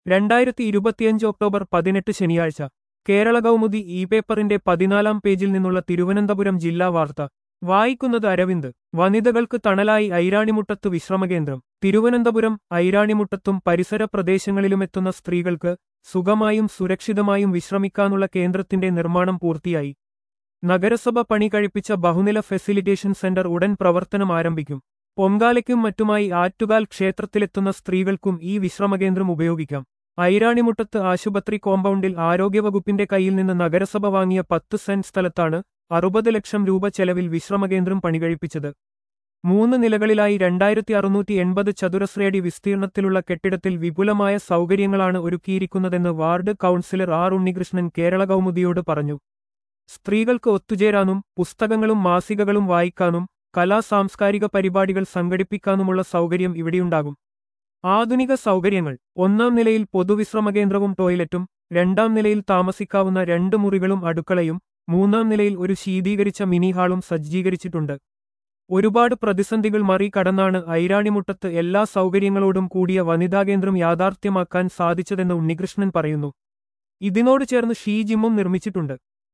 രണ്ടായിരത്തി ഇരുപത്തിയഞ്ച് ഒക്ടോബർ പതിനെട്ട് ശനിയാഴ്ച കേരള കൗമുദി ഇ പേപ്പറിന്റെ പതിനാലാം പേജിൽ നിന്നുള്ള തിരുവനന്തപുരം ജില്ലാ വാർത്ത വായിക്കുന്നത് അരവിന്ദ് വനിതകൾക്ക് തണലായി ഐരാണിമുട്ടത്ത് വിശ്രമകേന്ദ്രം തിരുവനന്തപുരം ഐരാണിമുട്ടത്തും പരിസര പ്രദേശങ്ങളിലുമെത്തുന്ന സ്ത്രീകൾക്ക് സുഖമായും സുരക്ഷിതമായും വിശ്രമിക്കാനുള്ള കേന്ദ്രത്തിന്റെ നിർമ്മാണം പൂർത്തിയായി നഗരസഭ പണി കഴിപ്പിച്ച ബഹുനില ഫെസിലിറ്റേഷൻ സെന്റർ ഉടൻ പ്രവർത്തനം ആരംഭിക്കും പൊങ്കാലയ്ക്കും മറ്റുമായി ആറ്റുകാൽ ക്ഷേത്രത്തിലെത്തുന്ന സ്ത്രീകൾക്കും ഈ വിശ്രമകേന്ദ്രം ഉപയോഗിക്കാം ഐരാണിമുട്ടത്ത് ആശുപത്രി കോമ്പൗണ്ടിൽ ആരോഗ്യവകുപ്പിന്റെ കയ്യിൽ നിന്ന് നഗരസഭ വാങ്ങിയ പത്ത് സെന്റ് സ്ഥലത്താണ് അറുപത് ലക്ഷം രൂപ ചെലവിൽ വിശ്രമകേന്ദ്രം പണികഴിപ്പിച്ചത് മൂന്ന് നിലകളിലായി രണ്ടായിരത്തി അറുന്നൂറ്റി എൺപത് ചതുരശ്രയടി വിസ്തീർണത്തിലുള്ള കെട്ടിടത്തിൽ വിപുലമായ സൗകര്യങ്ങളാണ് ഒരുക്കിയിരിക്കുന്നതെന്ന് ward councillor R Unnikrishnan Kerala കൗമുദിയോട് പറഞ്ഞു സ്ത്രീകൾക്ക് ഒത്തുചേരാനും പുസ്തകങ്ങളും മാസികകളും വായിക്കാനും കലാ സാംസ്കാരിക പരിപാടികൾ സംഘടിപ്പിക്കാനുമുള്ള സൗകര്യം ഇവിടെയുണ്ടാകും ആധുനിക സൗകര്യങ്ങൾ ഒന്നാം നിലയിൽ പൊതുവിശ്രമകേന്ദ്രവും ടോയ്ലറ്റും രണ്ടാം നിലയിൽ താമസിക്കാവുന്ന രണ്ട് മുറികളും അടുക്കളയും മൂന്നാം നിലയിൽ ഒരു ശീതീകരിച്ച മിനി ഹാളും സജ്ജീകരിച്ചിട്ടുണ്ട് ഒരുപാട് പ്രതിസന്ധികൾ മറികടന്നാണ് ഐരാണിമുട്ടത്ത് എല്ലാ സൗകര്യങ്ങളോടും കൂടിയ വനിതാകേന്ദ്രം യാഥാർത്ഥ്യമാക്കാൻ സാധിച്ചതെന്ന് ഉണ്ണികൃഷ്ണൻ പറയുന്നു ഇതിനോട് ചേർന്ന് ഷീ ജിമ്മും നിർമ്മിച്ചിട്ടുണ്ട്